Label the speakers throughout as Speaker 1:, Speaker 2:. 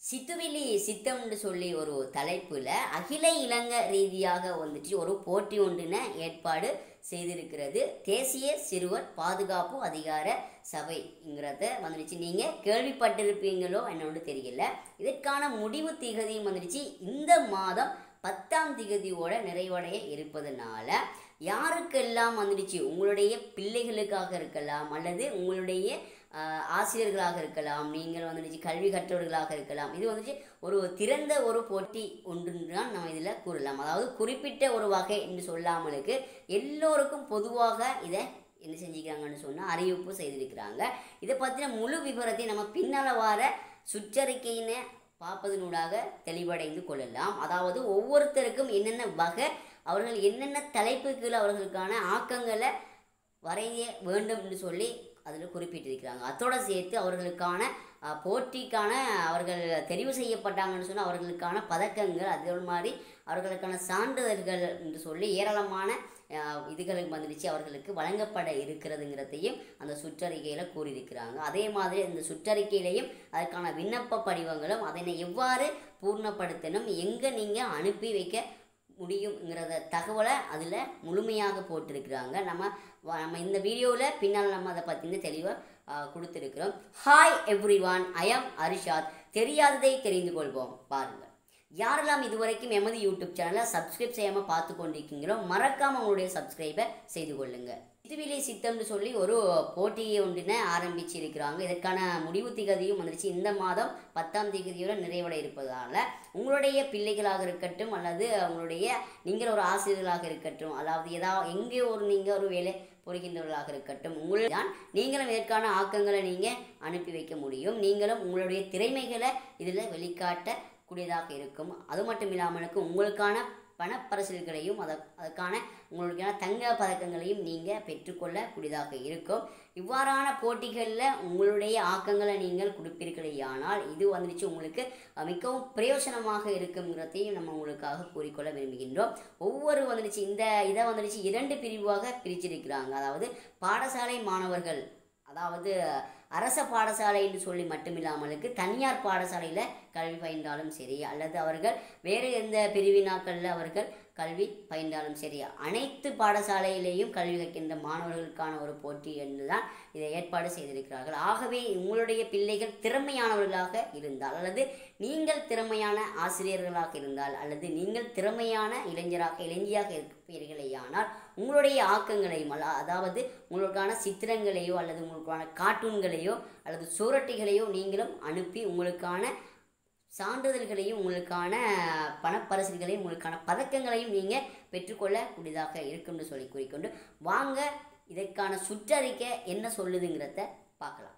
Speaker 1: சித்துவிலி சித்தம்னு சொல்லி ஒரு தலைப்புல அகில இலங்கை ரீதியாக வந்துட்டு ஒரு போட்டி ஒன்றின ஏற்பாடு செய்திருக்கிறது தேசிய சிறுவர் பாதுகாப்பு அதிகார சபைங்கிறத வந்துடுச்சு நீங்கள் கேள்விப்பட்டிருப்பீங்களோ என்னன்னு தெரியல இதற்கான முடிவு திகதியும் வந்துடுச்சு இந்த மாதம் பத்தாம் திகதியோட நிறைவடைய இருப்பதனால யாருக்கெல்லாம் வந்துடுச்சு உங்களுடைய பிள்ளைகளுக்காக இருக்கலாம் அல்லது உங்களுடைய ஆஹ், ஆசிரியர்களாக இருக்கலாம் நீங்கள் வந்துடுச்சு கல்வி கற்றவர்களாக இருக்கலாம் இது வந்துச்சு ஒரு திறந்த ஒரு போட்டி ஒன்று தான் நம்ம இதில் கூறலாம் அதாவது குறிப்பிட்ட ஒரு வகை என்று சொல்லாமலுக்கு எல்லோருக்கும் பொதுவாக இதை என்ன செஞ்சுக்கிறாங்கன்னு சொன்னால் அறிவிப்பு செய்திருக்கிறாங்க இதை பற்றின முழு விவரத்தை நம்ம பின்னால் வர சுற்றறிக்கையினை பார்ப்பதனூடாக தெளிவடைந்து கொள்ளலாம் அதாவது ஒவ்வொருத்தருக்கும் என்னென்ன வகை அவர்கள் என்னென்ன தலைப்புகள் அவர்களுக்கான ஆக்கங்களை வரைய வேண்டும் என்று சொல்லி அதில் குறிப்பிட்டிருக்கிறாங்க அத்தோட சேர்த்து அவர்களுக்கான அஹ், போட்டிக்கான அவர்கள் தெரிவு செய்யப்பட்டாங்கன்னு சொன்னால் அவர்களுக்கான பதக்கங்கள் அதே மாதிரி அவர்களுக்கான சான்றிதழ்கள் என்று சொல்லி ஏராளமான அஹ், இதுகளுக்கு வந்துடுச்சு அவர்களுக்கு வழங்கப்பட இருக்கிறதுங்கிறதையும் அந்த சுற்றறிக்கையில் கூறியிருக்கிறாங்க அதே மாதிரி அந்த சுற்றறிக்கையிலையும் அதற்கான விண்ணப்ப படிவங்களும் அதனை எவ்வாறு பூர்ணப்படுத்தணும் எங்கே நீங்கள் அனுப்பி வைக்க முடியுங்கிறத தகவலை அதில் முழுமையாக போட்டிருக்கிறாங்க நம்ம வ- நம்ம இந்த வீடியோவில் பின்னால் நம்ம அதை பற்றின தெளிவாக கொடுத்துருக்குறோம் hi everyone I am Arishad தெரியாததை தெரிந்து கொள்வோம் பாருங்கள் யாரெல்லாம் இதுவரைக்கும் எமது யூடியூப் சேனலை சப்ஸ்கிரைப் செய்யாமல் பார்த்து கொண்டிருக்கீங்களோ மறக்காமல் உங்களுடைய சப்ஸ்கிரைபை செய்து கொள்ளுங்க இதுவிலே சித்தம்னு சொல்லி ஒரு போட்டியை ஒன்றினை ஆரம்பிச்சிருக்கிறாங்க இதற்கான முடிவு திகதியும் வந்துருச்சு இந்த மாதம் பத்தாம் திகதியோட நிறைவட இருப்பதால உங்களுடைய பிள்ளைகளாக இருக்கட்டும் அல்லது உங்களுடைய நீங்கள் ஒரு ஆசிரியர்களாக இருக்கட்டும் அதாவது ஏதாவது எங்கே ஒரு நீங்கள் ஒரு வேலை பொறுக்கின்றவர்களாக இருக்கட்டும் உங்களுடைய தான் நீங்களும் இதற்கான ஆக்கங்களை நீங்கள் அனுப்பி வைக்க முடியும் நீங்களும் உங்களுடைய திறமைகளை இதில் வெளிக்காட்ட கூடியதாக இருக்கும் அது மட்டும் இல்லாமலுக்கு உங்களுக்கான பணப்பரிசல்களையும் அத அதற்கான உங்களுக்கான தங்க பதக்கங்களையும் நீங்கள் பெற்றுக்கொள்ளக்கூடியதாக இருக்கும் இவ்வாறான போட்டிகளில் உங்களுடைய ஆக்கங்களை நீங்கள் கொடுப்பீர்களேயானால் இது வந்துடுச்சு உங்களுக்கு அஹ், மிகவும் பிரயோசனமாக இருக்குங்கிறதையும் நம்ம உங்களுக்காக கூறிக்கொள்ள விரும்புகின்றோம் ஒவ்வொரு வந்துடுச்சு இந்த இதை வந்துடுச்சு இரண்டு பிரிவாக பிரிச்சிருக்கிறாங்க அதாவது பாடசாலை மாணவர்கள் அதாவது அரச பாடசாலை என்று சொல்லி மட்டுமில்லாமலுக்கு தனியார் பாடசாலையில் கல்வி பயின்றாலும் சரி அல்லது அவர்கள் வேறு எந்த பிரிவினாக்களில் அவர்கள் கல்வி பயின்றாலும் சரி அனைத்து பாடசாலையிலேயும் கல்வி கற்கின்ற மாணவர்களுக்கான ஒரு போட்டி என்றுதான் இதை ஏற்பாடு செய்திருக்கிறார்கள் ஆகவே உங்களுடைய பிள்ளைகள் திறமையானவர்களாக இருந்தால் அல்லது நீங்கள் திறமையான ஆசிரியர்களாக இருந்தால் அல்லது நீங்கள் திறமையான இளைஞராக இளைஞியாக இருப்பீர்களேயானால் உங்களுடைய ஆக்கங்களையும் அல்ல அதாவது உங்களுக்கான சித்திரங்களையோ அல்லது உங்களுக்கான கார்ட்டூன்களையோ அல்லது சுவரொட்டிகளையோ நீங்களும் அனுப்பி உங்களுக்கான சான்றிதழ்களையும் உங்களுக்கான பணப்பரிசுகளையும் உங்களுக்கான பதக்கங்களையும் நீங்கள் பெற்றுக்கொள்ளக்கூடியதாக இருக்கும்னு சொல்லி கூறிக்கொண்டு வாங்க இதற்கான சுற்றறிக்கை என்ன சொல்லுதுங்கிறத பார்க்கலாம்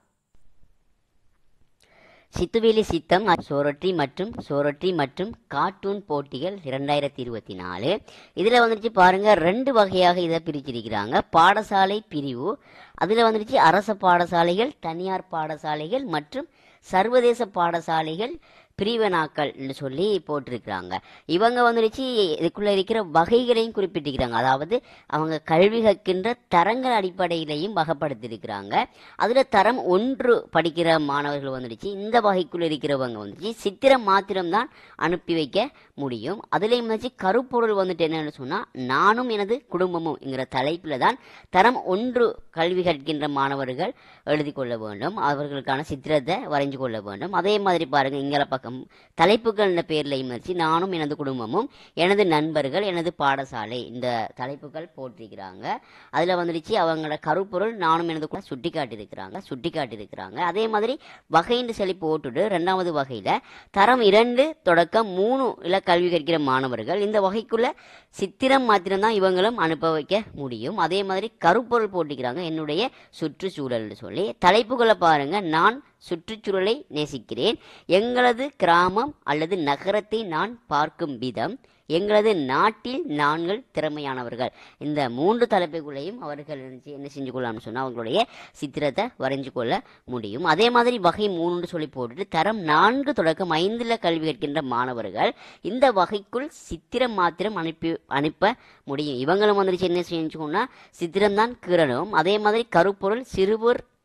Speaker 1: சித்துவேலி சித்தம் சோரொற்றி மற்றும் சோரொற்றி மற்றும் கார்ட்டூன் போட்டிகள் இரண்டாயிரத்தி இருபத்தி நாலு இதில் வந்துருச்சு பாருங்க ரெண்டு வகையாக இதை பிரிச்சிருக்கிறாங்க பாடசாலை பிரிவு அதில் வந்துருச்சு அரச பாடசாலைகள் தனியார் பாடசாலைகள் மற்றும் சர்வதேச பாடசாலைகள் பிரிவினாக்கள்னு சொல்லி போட்டிருக்கிறாங்க இவங்க வந்துடுச்சு இதுக்குள்ளே இருக்கிற வகைகளையும் குறிப்பிட்டிருக்கிறாங்க அதாவது அவங்க கல்வி கற்கின்ற தரங்கள் அடிப்படையிலையும் வகைப்படுத்தியிருக்கிறாங்க அதில் தரம் ஒன்று படிக்கிற மாணவர்கள் வந்துடுச்சு இந்த வகைக்குள்ள இருக்கிறவங்க வந்துச்சு சித்திரம் மாத்திரம்தான் அனுப்பி வைக்க முடியும் அதுலேயும் வந்துச்சு கருப்பொருள் வந்துட்டு என்னன்னு சொன்னால் நானும் எனது குடும்பமும்ங்கிற தலைப்பில் தான் தரம் ஒன்று கல்வி கற்கின்ற மாணவர்கள் எழுதி கொள்ள வேண்டும் அவர்களுக்கான சித்திரத்தை வரைஞ்சு கொள்ள வேண்டும் அதே மாதிரி பாருங்க இங்கே பக்கம் தலைப்புகள் என்ற பேர்லையும் வச்சு நானும் எனது குடும்பமும் எனது நண்பர்கள் எனது பாடசாலை இந்த தலைப்புகள் போட்டிருக்கிறாங்க அதில் வந்துடுச்சு அவங்களோட கருப்பொருள் நானும் எனது கூட சுட்டி காட்டியிருக்கிறாங்க சுட்டி காட்டியிருக்கிறாங்க அதே மாதிரி வகைன்னு சொல்லி போட்டுட்டு ரெண்டாவது வகையில் தரம் இரண்டு தொடக்கம் மூணு இல கல்வி கற்கிற மாணவர்கள் இந்த வகைக்குள்ள சித்திரம் மாத்திரம்தான் இவங்களும் அனுப்ப வைக்க முடியும் அதே மாதிரி கருப்பொருள் போட்டிக்கிறாங்க என்னுடைய சுற்றுச்சூழல்னு சொல்லி தலைப்புகளை பாருங்க நான் சுற்றுச்சூழலை நேசிக்கிறேன் எங்களது கிராமம் அல்லது நகரத்தை நான் பார்க்கும் விதம் எங்களது நாட்டில் நாங்கள் திறமையானவர்கள் இந்த மூன்று தலைப்புகளையும் அவர்கள் என்ன என்ன செஞ்சு கொள்ளலாம்னு சொன்னால் அவங்களுடைய சித்திரத்தை வரைஞ்சு கொள்ள முடியும் அதே மாதிரி வகை மூணுன்னு சொல்லி போட்டுட்டு தரம் நான்கு தொடக்கம் ஐந்தில் கல்வி கற்கின்ற மாணவர்கள் இந்த வகைக்குள் சித்திரம் மாத்திரம் அனுப்பி அனுப்ப முடியும் இவங்களும் வந்துருச்சு என்ன செஞ்சுக்கோன்னா சித்திரம் தான் கீறணும் அதே மாதிரி கருப்பொருள் சிறுவர்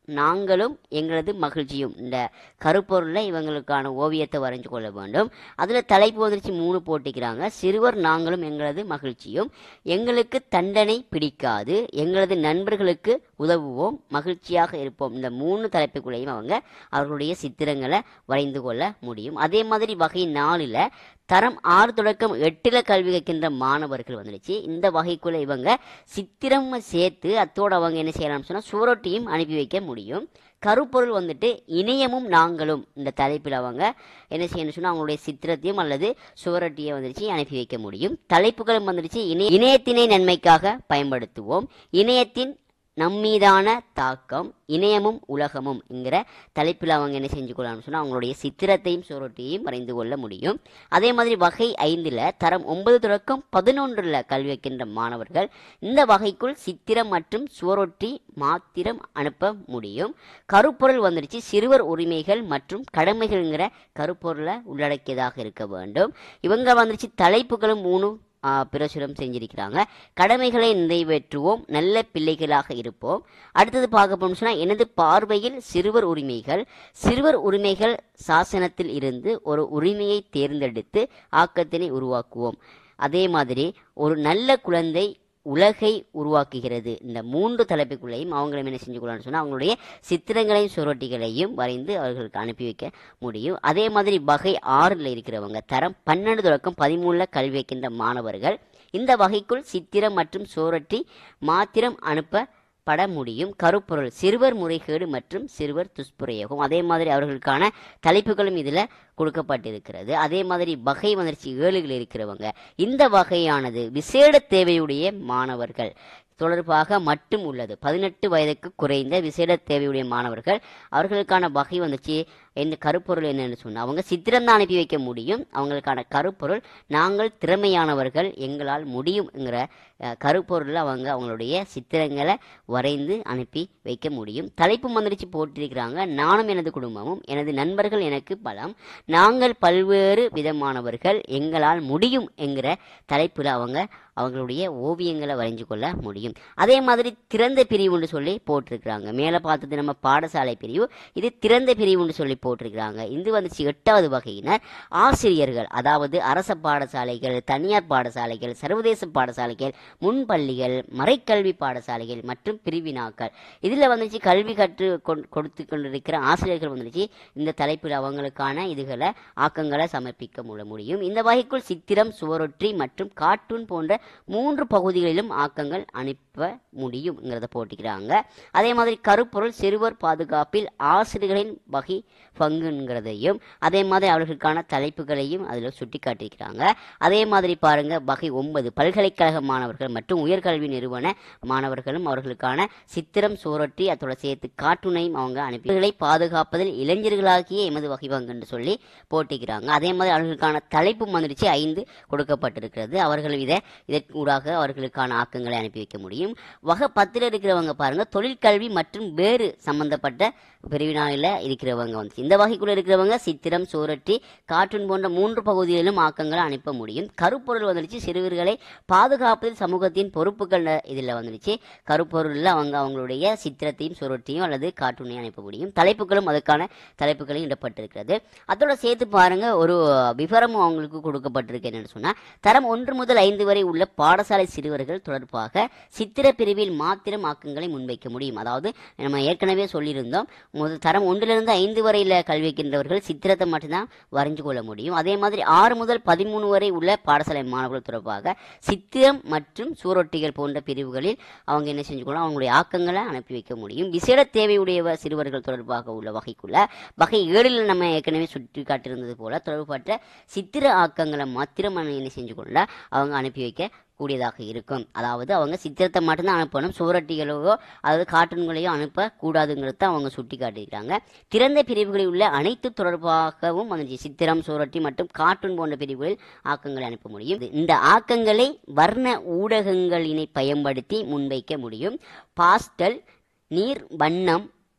Speaker 1: நாங்களும் எங்களது மகிழ்ச்சியும் இந்த கருப்பொருளில் இவங்களுக்கான ஓவியத்தை வரைஞ்சு கொள்ள வேண்டும் அதில் தலைப்பு வந்துருச்சு மூணு போட்டிக்கிறாங்க சிறுவர் நாங்களும் எங்களது மகிழ்ச்சியும் எங்களுக்கு தண்டனை பிடிக்காது எங்களது நண்பர்களுக்கு உதவுவோம் மகிழ்ச்சியாக இருப்போம் இந்த மூணு தலைப்புக்குள்ளேயும் அவங்க அவர்களுடைய சித்திரங்களை வரைந்து கொள்ள முடியும் அதே மாதிரி வகை நாலில் தரம் ஆறு தொடக்கம் எட்டுல கல்வி கற்கின்ற மாணவர்கள் வந்துடுச்சு இந்த வகைக்குள்ள இவங்க சித்திரம் சேர்த்து அத்தோட அவங்க என்ன செய்யலாம்னு சொன்னால் சுவரொட்டியும் அனுப்பி வைக்க முடியும் கருப்பொருள் வந்துட்டு இணையமும் நாங்களும் இந்த தலைப்பில் அவங்க என்ன செய்யணும்னு சொன்னால் அவங்களுடைய சித்திரத்தையும் அல்லது சுவரொட்டியை வந்துடுச்சு அனுப்பி வைக்க முடியும் தலைப்புகளும் வந்துடுச்சு இணைய இணையத்தினை நன்மைக்காக பயன்படுத்துவோம் இணையத்தின் நம்மீதான தாக்கம் இணையமும் உலகமும் என்கிற தலைப்பில் அவங்க என்ன செஞ்சு கொள்ளலாம்னு சொன்னால் அவங்களுடைய சித்திரத்தையும் சுவரொட்டியையும் வரைந்து கொள்ள முடியும் அதே மாதிரி வகை ஐந்தில் தரம் ஒன்பது தொடக்கம் பதினொன்றில் கல்வி வைக்கின்ற மாணவர்கள் இந்த வகைக்குள் சித்திரம் மற்றும் சுவரொட்டி மாத்திரம் அனுப்ப முடியும் கருப்பொருள் வந்துடுச்சு சிறுவர் உரிமைகள் மற்றும் கடமைகள்ங்கிற கருப்பொருளை உள்ளடக்கியதாக இருக்க வேண்டும் இவங்க வந்துடுச்சு தலைப்புகளும் மூணு ஆ, பிரசுரம் செஞ்சிருக்கிறாங்க கடமைகளை நிறைவேற்றுவோம் நல்ல பிள்ளைகளாக இருப்போம் அடுத்தது பார்க்க போனோம்னு சொன்னால் எனது பார்வையில் சிறுவர் உரிமைகள் சிறுவர் உரிமைகள் சாசனத்தில் இருந்து ஒரு உரிமையை தேர்ந்தெடுத்து ஆக்கத்தினை உருவாக்குவோம் அதே மாதிரி ஒரு நல்ல குழந்தை உலகை உருவாக்குகிறது இந்த மூன்று தலைப்புக்குள்ளேயும் அவங்களும் என்ன செஞ்சுக்கலாம்னு சொன்னால் அவங்களுடைய சித்திரங்களையும் சுவரொட்டிகளையும் வரைந்து அவர்களுக்கு அனுப்பி வைக்க முடியும் அதே மாதிரி வகை ஆறில் இருக்கிறவங்க தரம் பன்னெண்டு தொடக்கம் பதிமூணில் கல்வி வைக்கின்ற மாணவர்கள் இந்த வகைக்குள் சித்திரம் மற்றும் சுவரொட்டி மாத்திரம் அனுப்ப பட முடியும் கருப்பொருள் சிறுவர் முறைகேடு மற்றும் சிறுவர் துஷ்பிரயோகம் அதே மாதிரி அவர்களுக்கான தலைப்புகளும் இதில் கொடுக்கப்பட்டிருக்கிறது அதே மாதிரி வகை வந்துருச்சு ஏழுகள் இருக்கிறவங்க இந்த வகையானது விசேட தேவையுடைய மாணவர்கள் தொடர்பாக மட்டும் உள்ளது பதினெட்டு வயதுக்கு குறைந்த விசேட தேவையுடைய மாணவர்கள் அவர்களுக்கான வகை வந்துச்சு என்ன கருப்பொருள் என்னன்னு சொன்னால் அவங்க சித்திரம் தான் அனுப்பி வைக்க முடியும் அவங்களுக்கான கருப்பொருள் நாங்கள் திறமையானவர்கள் எங்களால் முடியுங்கிற அஹ், கருப்பொருளில் அவங்க அவங்களுடைய சித்திரங்களை வரைந்து அனுப்பி வைக்க முடியும் தலைப்பு வந்துடுச்சு போட்டிருக்கிறாங்க நானும் எனது குடும்பமும் எனது நண்பர்கள் எனக்கு பலம் நாங்கள் பல்வேறு விதமானவர்கள் எங்களால் முடியும் என்கிற தலைப்பில் அவங்க அவங்களுடைய ஓவியங்களை வரைஞ்சு கொள்ள முடியும் அதே மாதிரி திறந்த பிரிவுன்னு சொல்லி போட்டிருக்கிறாங்க மேலே பார்த்தது நம்ம பாடசாலை பிரிவு இது திறந்த பிரிவுன்னு சொல்லி போட்டிருக்கிறாங்க இது வந்துச்சு எட்டாவது வகையினர் ஆசிரியர்கள் அதாவது அரச பாடசாலைகள் தனியார் பாடசாலைகள் சர்வதேச பாடசாலைகள் முன்பள்ளிகள் மறைக்கல்வி பாடசாலைகள் மற்றும் பிரிவினாக்கள் இதில் வந்துச்சு கல்வி கற்று கொண்- கொடுத்து கொண்டிருக்கிற ஆசிரியர்கள் வந்துச்சு இந்த தலைப்பில் அவங்களுக்கான இதுகளை ஆக்கங்களை சமர்ப்பிக்க முட- முடியும் இந்த வகைக்குள் சித்திரம் சுவரொற்றி மற்றும் கார்ட்டூன் போன்ற மூன்று பகுதிகளிலும் ஆக்கங்கள் அனுப்ப முடியுங்கிறத போட்டிக்கிறாங்க அதே மாதிரி கருப்பொருள் சிறுவர் பாதுகாப்பில் ஆசிரியர்களின் வகை பங்குங்கிறதையும் அதே மாதிரி அவர்களுக்கான தலைப்புகளையும் அதில் சுட்டி காட்டியிருக்கிறாங்க அதே மாதிரி பாருங்க வகை ஒன்பது பல்கலைக்கழக மாணவர்கள் மற்றும் உயர்கல்வி நிறுவன மாணவர்களும் அவர்களுக்கான சித்திரம் சுவரொட்டி அதோட சேர்த்து கார்ட்டூனையும் அவங்க அனுப்பி இவர்களை பாதுகாப்பதில் இளைஞர்களாகிய எமது வகை பங்குன்னு சொல்லி போட்டிக்கிறாங்க அதே மாதிரி அவர்களுக்கான தலைப்பு வந்துடுச்சு ஐந்து கொடுக்கப்பட்டிருக்கிறது அவர்கள் இதை இதற்கூடாக அவர்களுக்கான ஆக்கங்களை அனுப்பி வைக்க முடியும் வகை பத்தில் இருக்கிறவங்க பாருங்க தொழிற்கல்வி மற்றும் வேறு சம்பந்தப்பட்ட பிரிவினாவில் இருக்கிறவங்க வந்து இந்த வகைக்குள்ள இருக்கிறவங்க சித்திரம் சூரட்டி கார்ட்டூன் போன்ற மூன்று பகுதிகளிலும் ஆக்கங்களை அனுப்ப முடியும் கருப்பொருள் வந்துடுச்சு சிறுவர்களை பாதுகாப்பதில் சமூகத்தின் பொறுப்புகள் இதில் வந்துடுச்சு கருப்பொருளில் அவங்க அவங்களுடைய சித்திரத்தையும் சுரட்டியும் அல்லது கார்ட்டூனையும் அனுப்ப முடியும் தலைப்புகளும் அதுக்கான தலைப்புகளையும் இடப்பட்டிருக்கிறது அதோட சேர்த்து பாருங்க ஒரு விவரமும் அவங்களுக்கு கொடுக்கப்பட்டிருக்கு என்னன்னு சொன்னா தரம் ஒன்று முதல் ஐந்து வரை உள்ள பாடசாலை சிறுவர்கள் தொடர்பாக சித்திர பிரிவில் மாத்திரம் ஆக்கங்களை முன்வைக்க முடியும் அதாவது நம்ம ஏற்கனவே சொல்லியிருந்தோம் முதல் தரம் ஒன்றிலிருந்து ஐந்து வரையில் கல்விக்கின்றவர்கள் சித்திரத்தை மட்டும்தான் வரைஞ்சு கொள்ள முடியும் அதே மாதிரி ஆறு முதல் பதிமூணு வரை உள்ள பாடசாலை மாணவர்கள் தொடர்பாக சித்திரம் மற்றும் சூரொட்டிகள் போன்ற பிரிவுகளில் அவங்க என்ன செஞ்சுக்கணும் அவங்களுடைய ஆக்கங்களை அனுப்பி வைக்க முடியும் விசேட தேவையுடைய சிறுவர்கள் தொடர்பாக உள்ள வகைக்குள்ள வகை ஏழில் நம்ம ஏற்கனவே சுட்டி காட்டியிருந்தது போல தொடர்புபட்ட சித்திர ஆக்கங்களை மாத்திரம் என்ன செஞ்சு கொள்ள அவங்க அனுப்பி வைக்க கூடியதாக இருக்கும் அதாவது அவங்க சித்திரத்தை மட்டும்தான் அனுப்பணும் சுவரட்டிகளோ அதாவது கார்ட்டூன்களையோ அனுப்பக்கூடாதுங்கிறத அவங்க சுட்டி காட்டியிருக்காங்க திறந்த பிரிவுகளில் உள்ள அனைத்து தொடர்பாகவும் வந்துச்சு சித்திரம் சுவரொட்டி மற்றும் கார்ட்டூன் போன்ற பிரிவுகளில் ஆக்கங்களை அனுப்ப முடியும் இந்த ஆக்கங்களை வர்ண ஊடகங்களினை பயன்படுத்தி முன்வைக்க முடியும் பாஸ்டல் நீர் வண்ணம்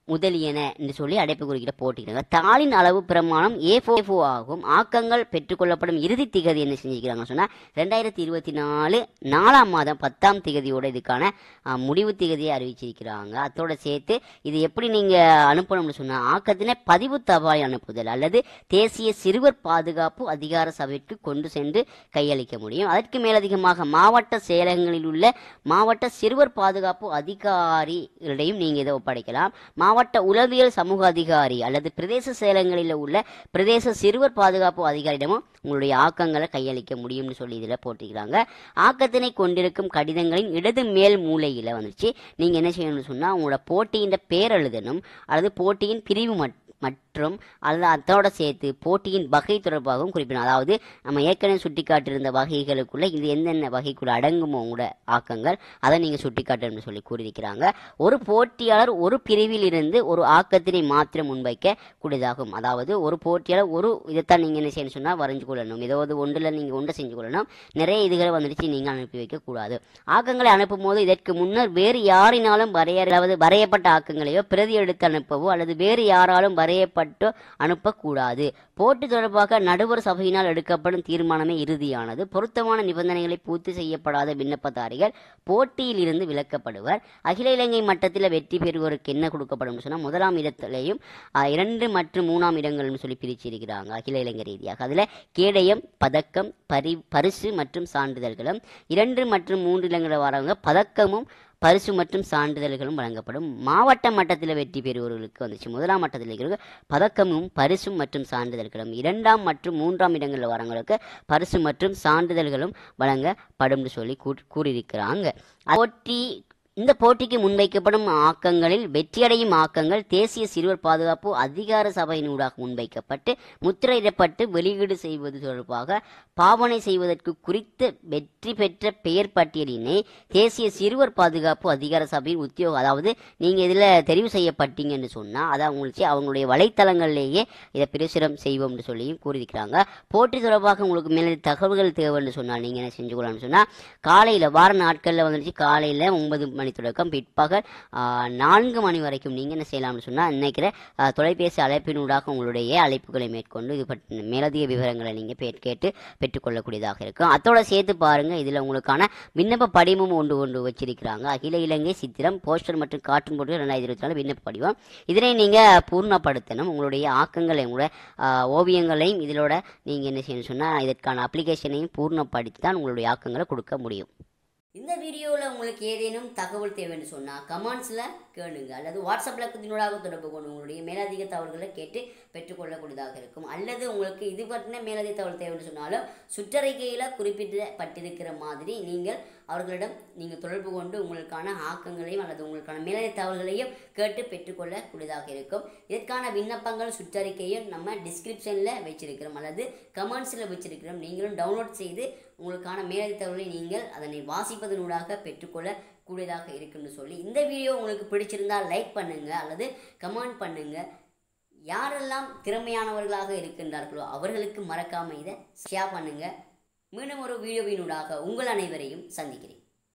Speaker 1: முதலியன என்று சொல்லி அடைப்பு குறிக்கிற போட்டிக்கிறாங்க தாளின் அளவு பிரமாணம் ஏ ஃபோ ஆகும் ஆக்கங்கள் பெற்றுக்கொள்ளப்படும் இறுதி திகதி என்ன செஞ்சுக்கிறாங்க சொன்னால் ரெண்டாயிரத்தி இருபத்தி நாலு நாலாம் மாதம் பத்தாம் திகதியோட இதுக்கான ஆ, முடிவு திகதியை அறிவிச்சிருக்கிறாங்க அதோட சேர்த்து இது எப்படி நீங்கள் அனுப்பணும்னு சொன்னால் ஆக்கத்தினை பதிவு தபால் அனுப்புதல் அல்லது தேசிய சிறுவர் பாதுகாப்பு அதிகார சபைக்கு கொண்டு சென்று கையளிக்க முடியும் அதற்கு மேலதிகமாக மாவட்ட செயலகங்களில் உள்ள மாவட்ட சிறுவர் பாதுகாப்பு அதிகாரிகளிடையும் நீங்கள் இதை ஒப்படைக்கலாம் மாவட்ட உளவியல் சமூக அதிகாரி அல்லது பிரதேச செயலகங்களில் உள்ள பிரதேச சிறுவர் பாதுகாப்பு அதிகாரியிடமும் உங்களுடைய ஆக்கங்களை கையளிக்க முடியும்னு சொல்லி இதில் போட்டிருக்கிறாங்க ஆக்கத்தினை கொண்டிருக்கும் கடிதங்களின் இடது மேல் மூலையில் வந்துச்சு நீங்கள் என்ன செய்யணும்னு சொன்னால் உங்களோட போட்டியின் பேர் எழுதணும் அல்லது போட்டியின் பிரிவு மட் மற்றும் அல்லது அதோட சேர்த்து போட்டியின் வகை தொடர்பாகவும் குறிப்பிடணும் அதாவது நம்ம ஏற்கனவே சுட்டிக்காட்டியிருந்த வகைகளுக்குள்ள இது என்னென்ன வகைக்குள்ள அடங்குமோ உங்களோட ஆக்கங்கள் அதை நீங்கள் சுட்டிக்காட்டணும்னு சொல்லி கூறியிருக்கிறாங்க ஒரு போட்டியாளர் ஒரு பிரிவில் இருந்து ஒரு ஆக்கத்தினை மாத்திரம் முன்வைக்க கூடியதாகும் அதாவது ஒரு போட்டியாளர் ஒரு இதைத்தான் நீங்கள் என்ன செய்யணும் சொன்னால் வரைஞ்சு கொள்ளணும் ஏதாவது ஒன்றில் நீங்கள் ஒன்றை செஞ்சு கொள்ளணும் நிறைய இதுகளை வந்துடுச்சு நீங்கள் அனுப்பி வைக்கக்கூடாது ஆக்கங்களை அனுப்பும் போது இதற்கு முன்னர் வேறு யாரினாலும் வரைய அதாவது வரையப்பட்ட ஆக்கங்களையோ பிரதி எடுத்து அனுப்பவோ அல்லது வேறு யாராலும் வரையப்பட்டோ அனுப்பக்கூடாது போட்டி தொடர்பாக நடுவர் சபையினால் எடுக்கப்படும் தீர்மானமே இறுதியானது பொருத்தமான நிபந்தனைகளை பூர்த்தி செய்யப்படாத விண்ணப்பதாரிகள் போட்டியில் இருந்து விலக்கப்படுவர் அகில இலங்கை மட்டத்தில் வெற்றி பெறுவோருக்கு என்ன கொடுக்கப்படும் சொன்னால் முதலாம் இடத்திலேயும் ஆஹ், இரண்டு மற்றும் மூணாம் இடங்கள்னு சொல்லி பிரிச்சிருக்கிறாங்க அகில இலங்கை ரீதியாக அதில் கேடயம் பதக்கம் பரி பரிசு மற்றும் சான்றிதழ்களும் இரண்டு மற்றும் மூன்று இடங்களில் வரவங்க பதக்கமும் பரிசு மற்றும் சான்றிதழ்களும் வழங்கப்படும் மாவட்ட மட்டத்தில் வெற்றி பெறுபவர்களுக்கு வந்துச்சு முதலாம் மட்டத்தில் இருக்கிற பதக்கமும் பரிசும் மற்றும் சான்றிதழ்களும் இரண்டாம் மற்றும் மூன்றாம் இடங்களில் வரவங்களுக்கு பரிசு மற்றும் சான்றிதழ்களும் வழங்கப்படும் சொல்லி கூ- கூறியிருக்கிறாங்க போட்டி இந்த போட்டிக்கு முன்வைக்கப்படும் ஆக்கங்களில் வெற்றியடையும் ஆக்கங்கள் தேசிய சிறுவர் பாதுகாப்பு அதிகார சபையினூடாக முன்வைக்கப்பட்டு முத்திரையிடப்பட்டு வெளியீடு செய்வது தொடர்பாக பாவனை செய்வதற்கு குறித்த வெற்றி பெற்ற பெயர் பட்டியலினை தேசிய சிறுவர் பாதுகாப்பு அதிகார சபையின் உத்தியோகம் அதாவது நீங்கள் இதில் தெரிவு செய்யப்பட்டீங்கன்னு சொன்னால் அதை அவங்களுக்கு அவங்களுடைய வலைத்தளங்கள்லேயே இதை பிரசுரம் செய்வோம்னு சொல்லியும் கூறியிருக்கிறாங்க போட்டி தொடர்பாக உங்களுக்கு மேலே தகவல்கள் தேவைன்னு சொன்னால் நீங்கள் என்ன செஞ்சு கொள்ளலாம்னு சொன்னால் காலையில் வார நாட்களில் வந்துச்சு காலையில் ஒன்பது மணி தொடக்கம் பிற்பகல் ஆ, நான்கு மணி வரைக்கும் நீங்கள் என்ன செய்யலாம்னு சொன்னால் நினைக்கிற ஆ, தொலைபேசி அழைப்பினூடாக உங்களுடைய அழைப்புகளை மேற்கொண்டு இது பற்றின மேலதிக விவரங்களை நீங்கள் பே கேட்டு பெற்றுக்கொள்ளக்கூடியதாக இருக்கும் அதோட சேர்த்து பாருங்கள் இதில் உங்களுக்கான விண்ணப்ப படிவமும் ஒன்று ஒன்று வச்சிருக்கிறாங்க அகில இலங்கை சித்திரம் போஸ்டர் மற்றும் கார்ட்டூன் போட்டு ரெண்டாயிரத்தி இருபத்தி நாலு விண்ணப்ப படிவம் இதனை நீங்கள் பூர்ணப்படுத்தணும் உங்களுடைய ஆக்கங்களை உங்களோட ஆ, ஓவியங்களையும் இதிலோட நீங்கள் என்ன செய்யணும் சொன்னால் இதற்கான அப்ளிகேஷனையும் பூர்ணப்படுத்தி தான் உங்களுடைய ஆக்கங்களை கொடுக்க முடியும் இந்த வீடியோவில் உங்களுக்கு ஏதேனும் தகவல் தேவைன்னு சொன்னால் கமெண்ட்ஸில் கேளுங்க அல்லது வாட்ஸ்அப்பில் குத்தினூடாக தொடர்பு கொண்டு உங்களுடைய மேலதிக தகவல்களை கேட்டு பெற்றுக்கொள்ளக்கூடியதாக இருக்கும் அல்லது உங்களுக்கு இது பற்றின மேலதிக தகவல் தேவைன்னு சொன்னாலும் சுற்றறிக்கையில் குறிப்பிடப்பட்டிருக்கிற மாதிரி நீங்கள் அவர்களிடம் நீங்கள் தொடர்பு கொண்டு உங்களுக்கான ஆக்கங்களையும் அல்லது உங்களுக்கான மேலதிக தகவல்களையும் கேட்டு பெற்றுக்கொள்ளக்கூடியதாக இருக்கும் இதற்கான விண்ணப்பங்கள் சுற்றறிக்கையும் நம்ம டிஸ்கிரிப்ஷனில் வச்சிருக்கிறோம் அல்லது கமெண்ட்ஸில் வச்சிருக்கிறோம் நீங்களும் டவுன்லோட் செய்து உங்களுக்கான மேலதிக தகவலை நீங்கள் அதனை வாசிப்பதனூடாக பெற்றுக்கொள்ள கூடியதாக இருக்குன்னு சொல்லி இந்த வீடியோ உங்களுக்கு பிடிச்சிருந்தால் லைக் பண்ணுங்க அல்லது கமெண்ட் பண்ணுங்க யாரெல்லாம் திறமையானவர்களாக இருக்கின்றார்களோ அவர்களுக்கு மறக்காம இதை ஷேர் பண்ணுங்க மீண்டும் ஒரு வீடியோவினூடாக உங்கள் அனைவரையும் சந்திக்கிறேன்